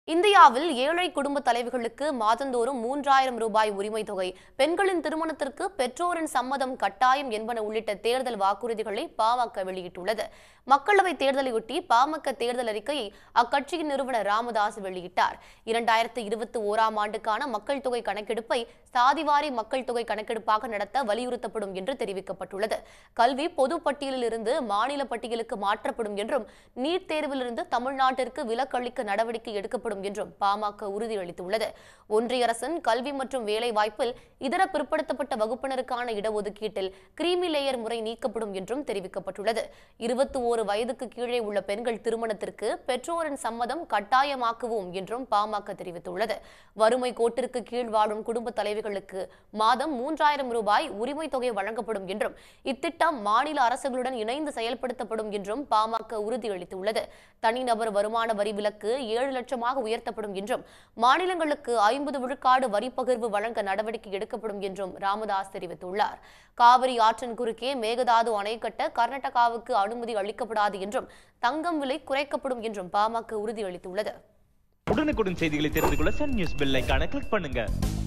இந்தியாவில் ஏழை குடும்ப தலைவிகளுக்கு மாதந்தோறும் மூன்றாயிரம் ரூபாய் உரிமை தொகை பெண்களின் திருமணத்திற்கு பெற்றோரின் சம்மதம் கட்டாயம் என்பன உள்ளிட்ட தேர்தல் வாக்குறுதிகளை பாமக வெளியிட்டுள்ளது மக்களவைத் தேர்தலையொட்டி பாமக தேர்தல் அறிக்கையை அக்கட்சியின் நிறுவனர் ராமதாஸ் வெளியிட்டார் இரண்டாயிரத்து இருபத்தி ஓராம் ஆண்டுக்கான மக்கள் தொகை கணக்கெடுப்பை சாதிவாரி மக்கள் தொகை கணக்கெடுப்பாக நடத்த வலியுறுத்தப்படும் என்று தெரிவிக்கப்பட்டுள்ளது கல்வி பொது பட்டியலிலிருந்து மாநில பட்டியலுக்கு மாற்றப்படும் என்றும் நீட் தேர்விலிருந்து தமிழ்நாட்டிற்கு விலக்களிக்க நடவடிக்கை எடுக்கப்படும் என்றும் பாமக உறுதியளித்துள்ளது ஒன்றிய அரசின் கல்வி மற்றும் வேலை வாய்ப்பில் இதர பிற்படுத்தப்பட்ட வகுப்பினருக்கான இடஒதுக்கீட்டில் கிரீமி லேயர் முறை நீக்கப்படும் என்றும் தெரிவிக்கப்பட்டுள்ளது இருபத்தி ஓரு வயதுக்கு கீழே உள்ள பெண்கள் திருமணத்திற்கு பெற்றோரின் சம்மதம் கட்டாயமாக்குவோம் என்றும் பாமக தெரிவித்துள்ளது வறுமை கோட்டிற்கு கீழ் வாழும் குடும்ப தலைவிகளுக்கு மாதம் மூன்றாயிரம் ரூபாய் உரிமை தொகை வழங்கப்படும் என்றும் இத்திட்டம் மாநில அரசுகளுடன் இணைந்து செயல்படுத்தப்படும் என்றும் பாமக உறுதியளித்துள்ளது தனிநபர் வருமான வரி விலக்கு ஏழு லட்சமாக உயர்த்தப்படும் என்றும் மாநிலங்களுக்கு ஐம்பது விழுக்காடு வரி பகிர்வு வழங்க நடவடிக்கை எடுக்கப்படும் என்றும் ராமதாஸ் தெரிவித்துள்ளார் காவிரி ஆற்றின் குறுக்கே மேகதாது அணை கட்ட கர்நாடகாவுக்கு அனுமதி அளிக்கப்படாது என்றும் தங்கம் விலை குறைக்கப்படும் என்றும் பாமக உறுதியளித்துள்ளது உடனுக்குடன் செய்திகளை தெரிந்து கொள்ள சன் நியூஸ் பெல் ஐகானை கிளிக் பண்ணுங்க